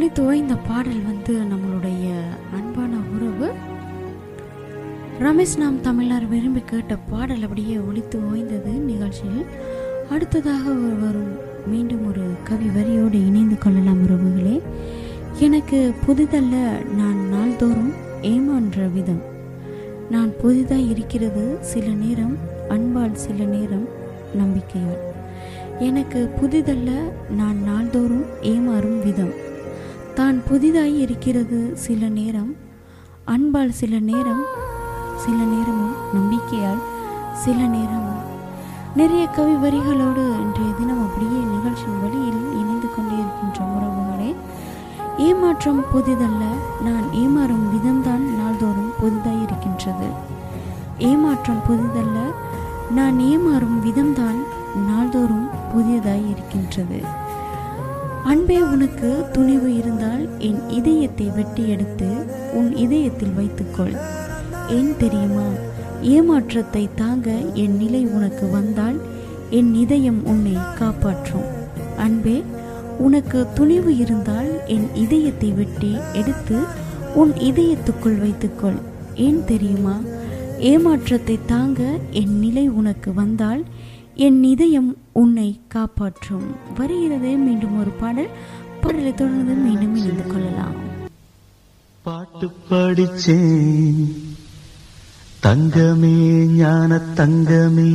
ஒளித்து ஓய்ந்த பாடல் வந்து நம்மளுடைய அன்பான உறவு ரமேஷ் நாம் தமிழர் விரும்பி கேட்ட பாடல் அப்படியே ஒளித்து ஓய்ந்தது நிகழ்ச்சியில் அடுத்ததாக ஒரு வரும் மீண்டும் ஒரு கவி வரியோடு இணைந்து கொள்ளலாம் உறவுகளே எனக்கு புதிதல்ல நான் நாள்தோறும் ஏமான்ற விதம் நான் புதிதாய் இருக்கிறது சில நேரம் அன்பால் சில நேரம் நம்பிக்கையால் எனக்கு புதிதல்ல நான் நாள்தோறும் ஏமாறும் விதம் தான் புதிதாய் இருக்கிறது சில நேரம் அன்பால் சில நேரம் சில நேரமும் நம்பிக்கையால் சில நேரமும் நிறைய கவி வரிகளோடு இன்றைய தினம் அப்படியே நிகழ்ச்சியின் வழியில் இணைந்து கொண்டே இருக்கின்ற உறவுகளே ஏமாற்றம் புதிதல்ல நான் ஏமாறும் விதம்தான் நாள்தோறும் புதிதாய் இருக்கின்றது ஏமாற்றம் புதிதல்ல நான் ஏமாறும் விதம்தான் நாள்தோறும் புதியதாய் இருக்கின்றது அன்பே உனக்கு துணிவு இருந்தால் என் இதயத்தை வெட்டி எடுத்து உன் இதயத்தில் வைத்துக்கொள் ஏன் தெரியுமா ஏமாற்றத்தை தாங்க என் நிலை உனக்கு வந்தால் என் இதயம் உன்னை காப்பாற்றும் அன்பே உனக்கு துணிவு இருந்தால் என் இதயத்தை வெட்டி எடுத்து உன் இதயத்துக்குள் வைத்துக்கொள் ஏன் தெரியுமா ஏமாற்றத்தை தாங்க என் நிலை உனக்கு வந்தால் என் இதயம் உன்னை காப்பாற்றும் வருகிறதே மீண்டும் ஒரு பாடல் பாடலை தொடர்ந்து மீண்டும் இணைந்து கொள்ளலாம் பாட்டு படிச்சேன் தங்கமே ஞான தங்கமே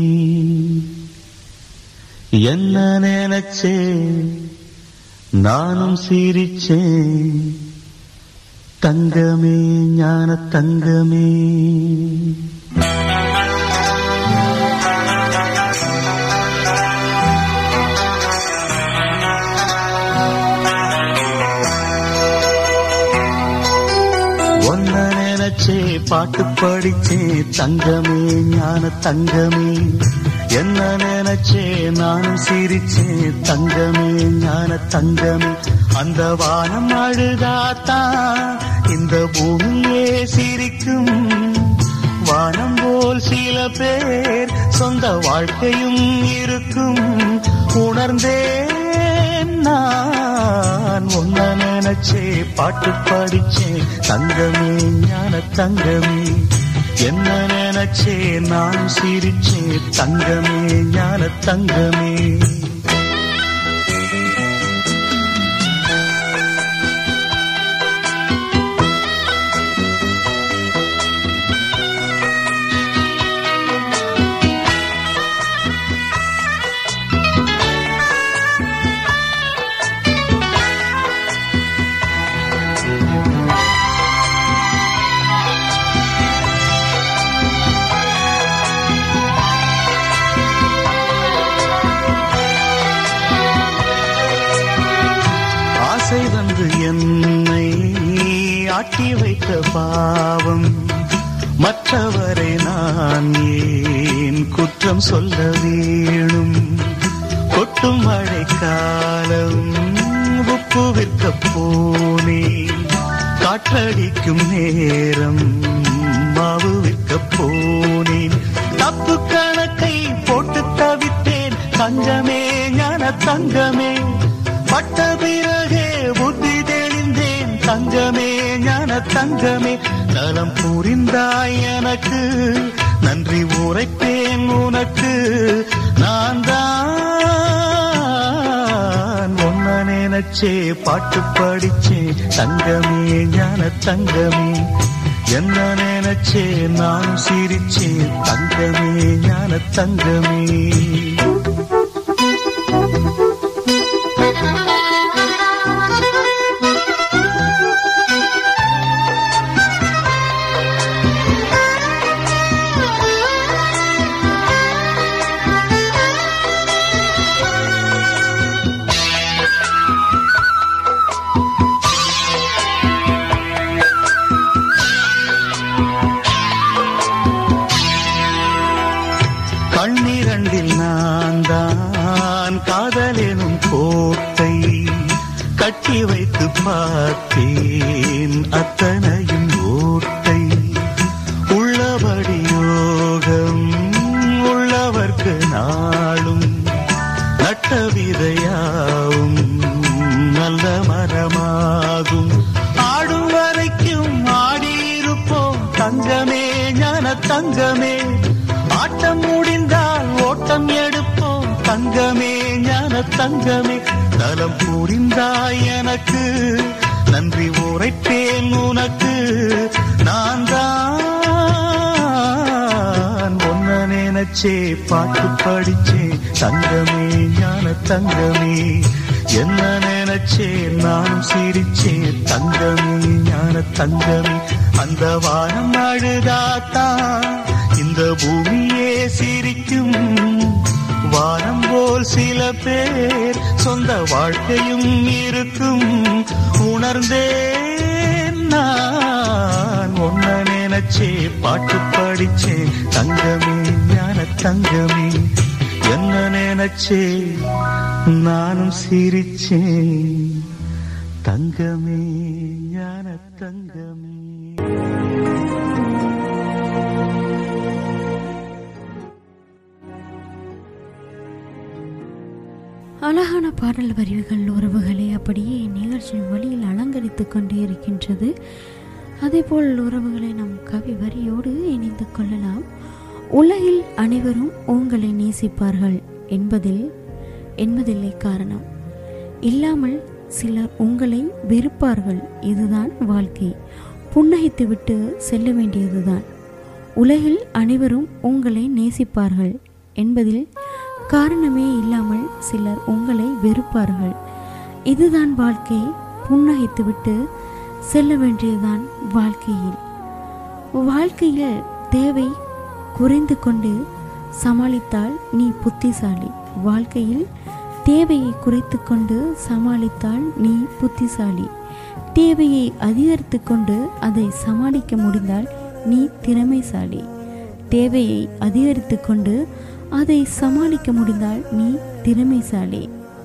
என்ன நினைச்சே நானும் சிரிச்சேன் தங்கமே ஞான தங்கமே ஒன்ன நினைச்சே பாட்டு படிச்சே தங்கமே ஞான தங்கமே என்ன நினைச்சே நானும் சிரிச்சே தங்கமே ஞான தங்கமே அந்த வானம் அழுதாத்தான் இந்த பூமியே சிரிக்கும் வானம் போல் சில பேர் சொந்த வாழ்க்கையும் இருக்கும் உணர்ந்தேன் நான் ஒன்ன நினைச்சே பாட்டு படிச்சே தங்கமே ஞான தங்கமே என்ன நினைச்சே நான் சிரிச்சே தங்கமே ஞான தங்கமே ஆசை வந்து என்னை ஆட்டி வைத்த பாவம் மற்றவரை நான் ஏன் குற்றம் சொல்ல வேணும் கொட்டும் மழை காலம் உப்பு விற்க போனேன் காற்றடிக்கும் நேரம் மாவு விற்க போனேன் தப்பு கணக்கை போட்டு தவித்தேன் தங்கமே ஞான தங்கமே பட்ட பிறகே புத்தி தெளிந்தேன் தங்கமே ஞான தங்கமே நலம் புரிந்தாய் எனக்கு நன்றி உரைப்பேன் உனக்கு நான் தான் ஒன்ன நினைச்சே பாட்டு படிச்சே தங்கமே ஞான தங்கமே என்ன நினைச்சே நான் சிரிச்சே தங்கமே ஞான தங்கமே கண்ணிரண்டில் நான் தான் காதலெனும் கோட்டை கட்டி வைத்து பார்த்தேன் அத்தனையும் ஓட்டை உள்ளபடி யோகம் உள்ளவர்க்கு நாளும் நட்ட விதையாவும் நல்ல மரமாகும் தங்கமே ஞான தங்கமே நலம் புரிந்தாய் எனக்கு நன்றி உரைப்பேன் உனக்கு நான் தான் ஒன்ன நினைச்சே பாட்டு படிச்சேன் தங்கமே ஞான தங்கமே என்ன நினைச்சே நானும் சிரிச்சேன் தங்கமே ஞான தங்கமே அந்த வானம் அழுதாத்தான் இந்த பூமியே சிரிக்கும் வானம் போல் சில பேர் சொந்த வாழ்க்கையும் இருக்கும் உணர்ந்தேன் நான் ஒன்ன நினைச்சே பாட்டு படிச்சேன் தங்கமே ஞான தங்கமே என்ன நினைச்சே நானும் சிரிச்சேன் தங்கமே ஞான தங்கமே அழகான பாடல் வரிவுகள் உறவுகளை அப்படியே நிகழ்ச்சியின் வழியில் அலங்கரித்துக் கொண்டே இருக்கின்றது அதேபோல் உறவுகளை நம் கவி வரியோடு இணைந்து கொள்ளலாம் உலகில் அனைவரும் உங்களை நேசிப்பார்கள் என்பதில் என்பதில்லை காரணம் இல்லாமல் சிலர் உங்களை வெறுப்பார்கள் இதுதான் வாழ்க்கை புன்னகைத்துவிட்டு செல்ல வேண்டியதுதான் உலகில் அனைவரும் உங்களை நேசிப்பார்கள் என்பதில் காரணமே இல்லாமல் சிலர் உங்களை வெறுப்பார்கள் இதுதான் வாழ்க்கை புன்னகைத்துவிட்டு செல்ல வேண்டியதுதான் வாழ்க்கையில் வாழ்க்கையில் தேவை குறைந்து கொண்டு சமாளித்தால் நீ புத்திசாலி வாழ்க்கையில் தேவையை குறைத்து கொண்டு சமாளித்தால் நீ புத்திசாலி தேவையை அதிகரித்து கொண்டு அதை சமாளிக்க முடிந்தால் நீ திறமைசாலி தேவையை அதிகரித்து கொண்டு அதை சமாளிக்க முடிந்தால் நீ திறமைசாலி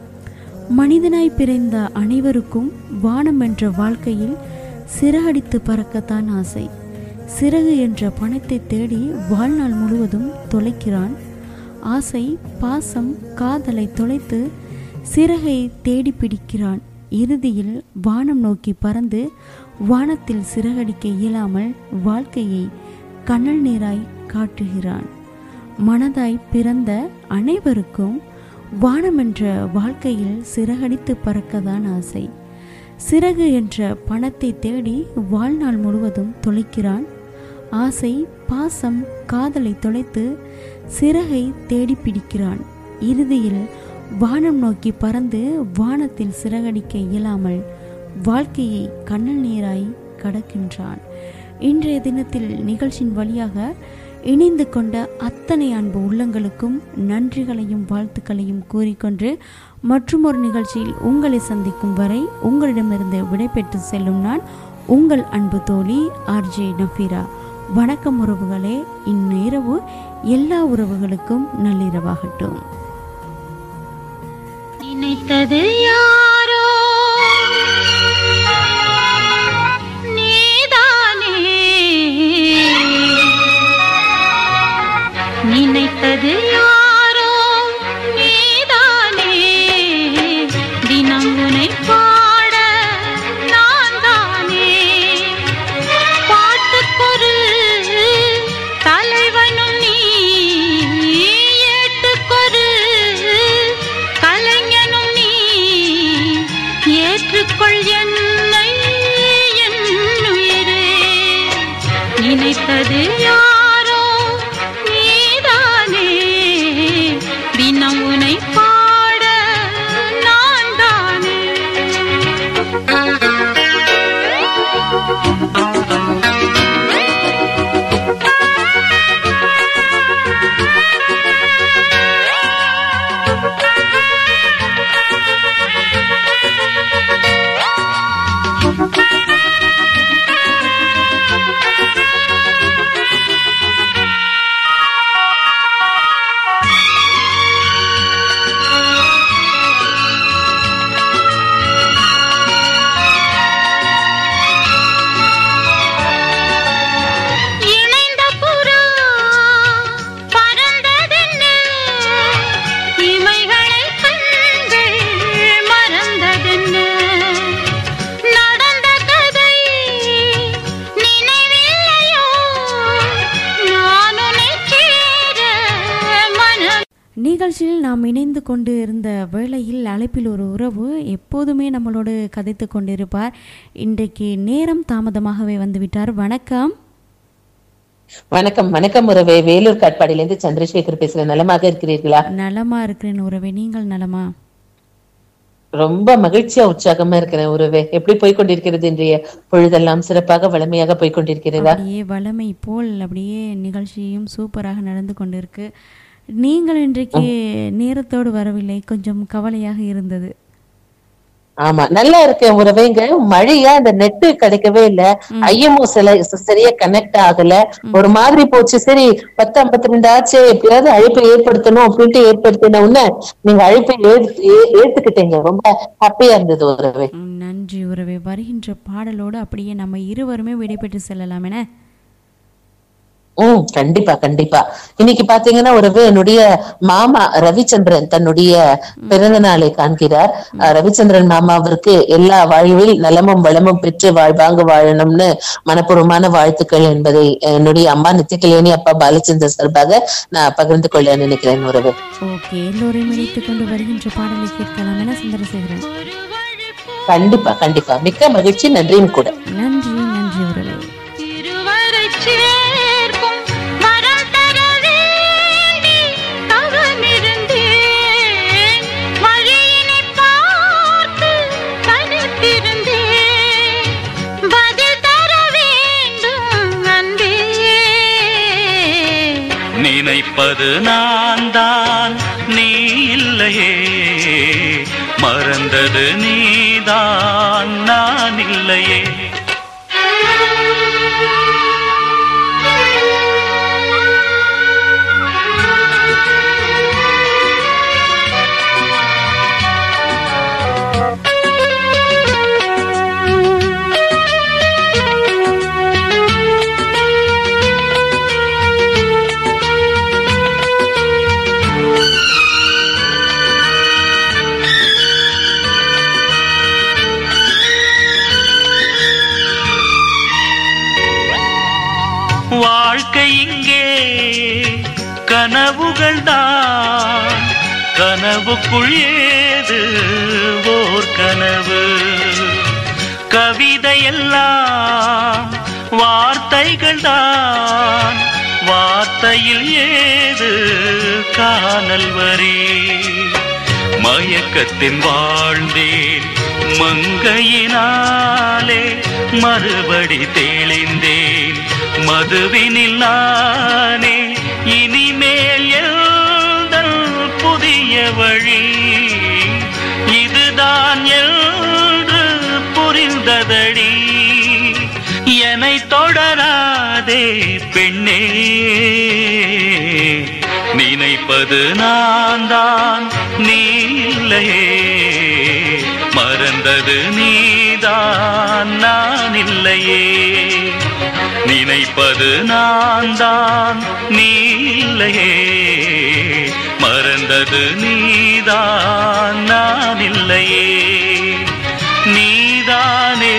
மனிதனாய் பிறந்த அனைவருக்கும் வானம் என்ற வாழ்க்கையில் சிறகடித்து பறக்கத்தான் ஆசை சிறகு என்ற பணத்தை தேடி வாழ்நாள் முழுவதும் தொலைக்கிறான் ஆசை பாசம் காதலை தொலைத்து சிறகை தேடி பிடிக்கிறான் இறுதியில் வானம் நோக்கி பறந்து வானத்தில் சிறகடிக்க இயலாமல் வாழ்க்கையை கண்ணல் நீராய் காட்டுகிறான் மனதாய் பிறந்த அனைவருக்கும் வானம் என்ற வாழ்க்கையில் சிறகடித்து பறக்கதான் ஆசை சிறகு என்ற பணத்தை தேடி வாழ்நாள் முழுவதும் தொலைக்கிறான் ஆசை பாசம் காதலை தொலைத்து சிறகை தேடி பிடிக்கிறான் இறுதியில் வானம் நோக்கி பறந்து வானத்தில் சிறகடிக்க இயலாமல் வாழ்க்கையை கண்ணல் நீராய் கடக்கின்றான் இன்றைய தினத்தில் நிகழ்ச்சியின் வழியாக இணைந்து கொண்ட அத்தனை அன்பு உள்ளங்களுக்கும் நன்றிகளையும் வாழ்த்துக்களையும் கூறிக்கொண்டு மற்றும் ஒரு நிகழ்ச்சியில் உங்களை சந்திக்கும் வரை உங்களிடமிருந்து விடைபெற்று செல்லும் நான் உங்கள் அன்பு தோழி ஆர்ஜே நஃபீரா வணக்கம் உறவுகளே இந்நேரவு எல்லா உறவுகளுக்கும் நள்ளிரவாகட்டும் நினைத்தது யாரோ நீதானே நினைத்தது யாரோ நீதானே தினம் உனை பாட நான் தானே பாட்டுக்கொரு தலைவனும் நீ ஏட்டுக்கொரு கலைஞனும் நீ ஏற்றுக்கொள் என்னை என் உயிரே நினைத்தது யாரோ நீதானே நிகழ்ச்சியில் நாம் இணைந்து கொண்டு இருந்த வேளையில் அழைப்பில் ஒரு உறவு எப்போதுமே நம்மளோடு கதைத்து கொண்டிருப்பார் இன்றைக்கு நேரம் தாமதமாகவே வந்துவிட்டார் வணக்கம் வணக்கம் வணக்கம் உறவே வேலூர் காட்பாடியிலிருந்து சந்திரசேகர் பேசுறேன் நலமாக இருக்கிறீர்களா நலமா இருக்கிறேன் உறவே நீங்கள் நலமா ரொம்ப மகிழ்ச்சியா உற்சாகமா இருக்கிறேன் உறவே எப்படி போய் கொண்டிருக்கிறது இன்றைய பொழுதெல்லாம் சிறப்பாக வளமையாக போய் கொண்டிருக்கிறதா அப்படியே வளமை போல் அப்படியே நிகழ்ச்சியும் சூப்பராக நடந்து கொண்டிருக்கு நீங்கள் இன்றைக்கு நேரத்தோடு வரவில்லை கொஞ்சம் கவலையாக இருந்தது ஆமா நல்லா இருக்கேன் உறவே இங்க மழையா இந்த நெட்டு கிடைக்கவே இல்ல ஐஎம்ஓ சில சரியா கனெக்ட் ஆகல ஒரு மாதிரி போச்சு சரி பத்து ஐம்பத்தி ரெண்டு ஆச்சு எப்படியாவது அழைப்பை ஏற்படுத்தணும் அப்படின்ட்டு ஏற்படுத்தின உடனே நீங்க அழைப்பை ஏத்து- ஏ- ஏத்துக்கிட்டீங்க ரொம்ப ஹாப்பியா இருந்தது உறவே ம், நன்றி உறவே வருகின்ற பாடலோடு அப்படியே நம்ம இருவருமே விடைபெற்று செல்லலாம் என ம் கண்டிப்பா கண்டிப்பா இன்னைக்கு பாத்தீங்கன்னா ஒரு என்னுடைய மாமா ரவிச்சந்திரன் தன்னுடைய பிறந்த நாளை காண்கிறார் அஹ், ரவிச்சந்திரன் மாமாவிற்கு எல்லா வாழ்வில் நலமும் வளமும் பெற்று வாழ்வாங்க வாழணும்னு மனப்பூர்வமான வாழ்த்துக்கள் என்பதை என்னுடைய அம்மா நித்தியகல்யாணி அப்பா பாலச்சந்தர் சார்பாக நான் பகிர்ந்து கொள்ள நினைக்கிறேன் உறவு ஓகே எல்லோரையும் இணைத்துக் கொண்டு வருகின்ற பாடலை கேட்கலாம் என சந்திரசேகரன் கண்டிப்பா கண்டிப்பா மிக்க மகிழ்ச்சி நன்றியும் கூட நன்றி நன்றி உறவே திருவரைச் சேர்க்கும் வரம் தர வேண்டி தவமிருந்தேன். வழியினைப் பார்த்து தனித்திருந்தேன். பதில் தர வேண்டும் அன்பே. நினைப்பது நான் தான் நீ இல்லையே மறந்தது நீதான் நான் இல்லையே வாழ்க்கை இங்கே கனவுகள் தான் கனவுக்குள் ஏது ஓர் கனவு கவிதையெல்லாம் வார்த்தைகள் தான் வார்த்தையில் ஏது காணல் வரி மயக்கத்தின் வாழ்ந்தேன் மங்கையினாலே மறுபடி தெளிந்தேன் மதுவினில் நானே இனிமேல் எழுதல் புதிய வழி இதுதான் என்று புரிந்ததடி என்னை தொடராதே பெண்ணே நினைப்பது நான் தான் நீ இல்லையே மறந்தது நீதான் நான் இல்லையே நினைப்பது நான் தான் நீ இல்லையே மறந்தது நீதான் நான் இல்லையே நீதானே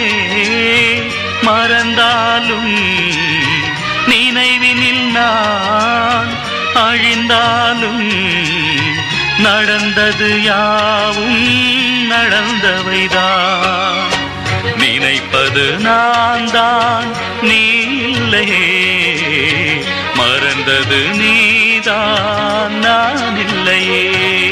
மறந்தாலும் நினைவினில் நான் அழிந்தாலும் நடந்தது யாவும் நடந்தவைதான் நினைப்பது நான் தான் நீ இல்லையே மறந்தது நீதான் நான் இல்லையே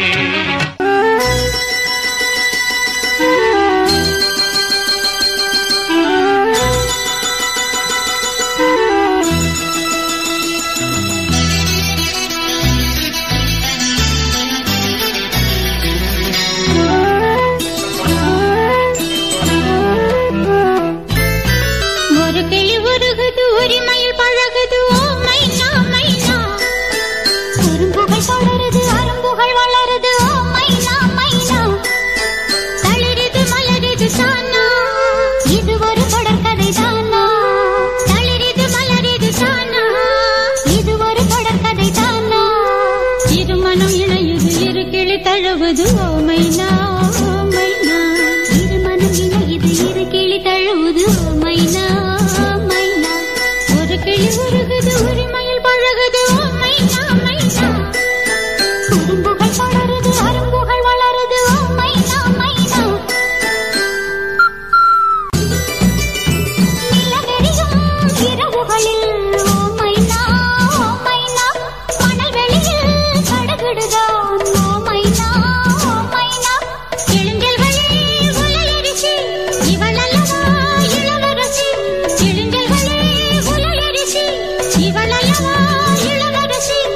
ஒரு கிளி உருகுது உரிமையில் பழகுது ஓ மைனா மைனா அரும்புகள் தொடருது அரும்புகள் வளருது ஓ மைனா மைனா தளிருது மலருது தானா இது ஒரு தொடர்கதை தானா தளிருது மலருது தானா இது ஒரு தொடர்கதை தானா இருமனம் இணையுது இரு கிளி தழுவுது ஓ மைனா